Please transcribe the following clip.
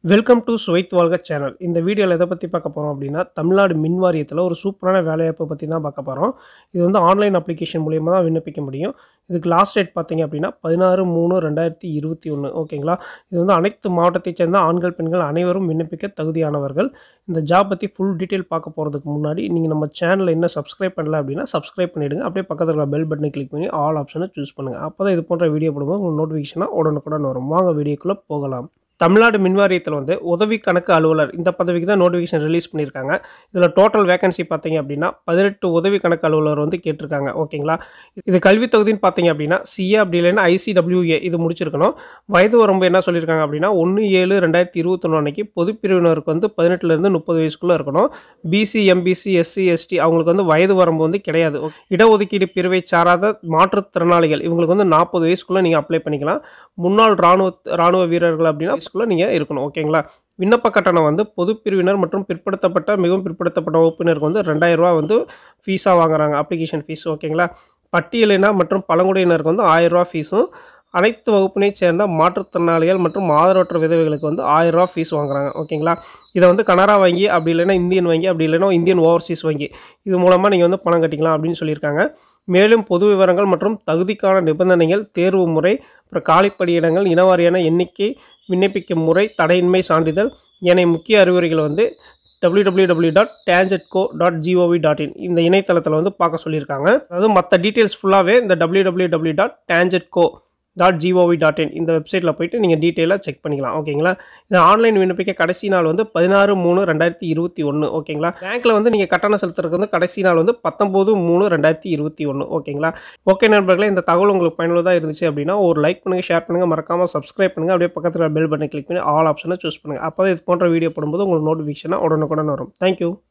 welcome to சுவைத் வாழ்க channel இந்த வீடியோவில் எதை பற்றி பார்க்க போகிறோம் அப்படின்னா தமிழ்நாடு மின் வாரியத்தில் ஒரு சூப்பரான வேலைவாய்ப்பை பற்றி தான் பார்க்க போகிறோம் இது வந்து ஆன்லைன் அப்ளிகேஷன் மூலியமாக தான் விண்ணப்பிக்க முடியும் இதுக்கு லாஸ்ட் டேட் பார்த்தீங்க அப்படின்னா பதினாறு மூணு ரெண்டாயிரத்தி இருபத்தி ஒன்று ஓகேங்களா இது வந்து அனைத்து மாவட்டத்தைச் சேர்ந்த ஆண்கள் பெண்கள் அனைவரும் விண்ணப்பிக்க தகுதியானவர்கள் இந்த ஜாப் பற்றி ஃபுல் டீட்டெயில் பார்க்க போகிறதுக்கு முன்னாடி நீங்கள் நம்ம சேனலை இன்னும் சப்ஸ்கிரைப் பண்ணல அப்படின்னா சப்ஸ்கிரைப் பண்ணிவிடுங்க அப்படியே பக்கத்தில் இருக்கிற பெல் பட்டனை கிளிக் பண்ணி ஆல் ஆப்ஷனை சூஸ் பண்ணுங்கள் அப்போ தான் இது போன்ற வீடியோ போடும்போது உங்களுக்கு நோட்டிஃபிகேஷனாக உடனுக்குடன் வரும் வாங்க வீடியோக்குள்ளே போகலாம் தமிழ்நாடு மின்வாரியத்தில் வந்து உதவி கணக்கு அலுவலர் இந்த பதவிக்கு தான் நோட்டிஃபிகேஷன் ரிலீஸ் பண்ணியிருக்காங்க இதில் டோட்டல் வேகன்சி பார்த்தீங்க அப்படின்னா பதினெட்டு உதவி கணக்கு அலுவலர் வந்து கேட்டிருக்காங்க ஓகேங்களா இது கல்வி தொகுதின்னு பார்த்தீங்க அப்படின்னா சிஏ அப்படி இல்லைன்னா ஐசிடபிள்யூஏ இது முடிச்சிருக்கணும் வயது வரம்பு என்ன சொல்லியிருக்காங்க அப்படின்னா ஒன்று ஏழு ரெண்டாயிரத்தி இருபத்தொன்று அன்னைக்கு பொது பிரிவினருக்கு வந்து பதினெட்டுலேருந்து முப்பது வயசுக்குள்ளே இருக்கணும் பிசி எம்பிசி எஸ்சி எஸ்டி அவங்களுக்கு வந்து வயது வரம்பு வந்து கிடையாது இடஒதுக்கீடு பிரிவை சாராத மாற்றுத்திறனாளிகள் இவங்களுக்கு வந்து நாற்பது வயசுக்குள்ளே நீங்கள் அப்ளை பண்ணிக்கலாம் முன்னாள் இராணுவ இராணுவ வீரர்கள் அப்படின்னா வயசுக்குள்ளே நீங்கள் இருக்கணும் ஓகேங்களா விண்ணப்ப கட்டணம் வந்து பொது பிரிவினர் மற்றும் பிற்படுத்தப்பட்ட மிகவும் பிற்படுத்தப்பட்ட வகுப்பினருக்கு வந்து ரெண்டாயிரம் ரூபா வந்து ஃபீஸாக வாங்குறாங்க அப்ளிகேஷன் ஃபீஸ் ஓகேங்களா பட்டியலின மற்றும் பழங்குடியினருக்கு வந்து ஆயிரம் ரூபா ஃபீஸும் அனைத்து வகுப்பினைச் சேர்ந்த மாற்றுத்திறனாளிகள் மற்றும் ஆதரவற்ற விதவைகளுக்கு வந்து ஆயிரம் ரூபா ஃபீஸ் வாங்குறாங்க ஓகேங்களா இதை வந்து கனரா வங்கி அப்படி இல்லைன்னா இந்தியன் வங்கி அப்படி இல்லைன்னா இந்தியன் ஓவர்சீஸ் வங்கி இது மூலமாக நீங்கள் வந்து பணம் கட்டிக்கலாம் அப்படின்னு சொல்லியிருக்காங்க மேலும் பொது விவரங்கள் மற்றும் தகுதிக்கான நிபந்தனைகள் தேர்வு முறை அப்புறம் காலிப்பணியிடங்கள் இனவாரியான எண்ணிக்கை விண்ணப்பிக்கும் முறை தடையின்மை சான்றிதழ் என முக்கிய அறிவுரைகள் வந்து W W W dot TANGEDCO dot G O V dot in இந்த இணையதளத்தில் வந்து பார்க்க சொல்லியிருக்காங்க அதாவது மற்ற டீட்டெயில்ஸ் ஃபுல்லாகவே இந்த W W W dot TANGEDCO dot G O V dot in இந்த வெப்சைட்டில் போயிட்டு நீங்கள் டீட்டெயிலாக செக் பண்ணிக்கலாம் ஓகேங்களா இது ஆன்லைன் விண்ணப்பிக்க கடைசி நாள் வந்து பதினாறு மூணு ரெண்டாயிரத்தி இருபத்தி ஒன்று ஓகேங்களா பேங்க்கில் வந்து நீங்கள் கட்டணம் செலுத்துறதுக்கு வந்து கடைசி நாள் வந்து பத்தொம்போது மூணு ரெண்டாயிரத்தி இருபத்தி ஒன்று ஓகேங்களா ஓகே நண்பர்களே இந்த தகவல் உங்களுக்கு பயனுள்ளதாக இருந்துச்சு அப்படின்னா ஒரு லைக் பண்ணுங்கள் ஷேர் பண்ணுங்கள் மறக்காமல் சப்ஸ்கிரைப் பண்ணுங்கள் அப்படியே பக்கத்தில் பெல் பட்டனை கிளிக் பண்ணி ஆல் ஆப்ஷனை சூஸ் பண்ணுங்கள் அப்போ தான் இது போன்ற வீடியோ போடும்போது உங்களுக்கு நோட்டிஃபிகேஷனாக உடனுக்குடன் வரும் தேங்க்யூ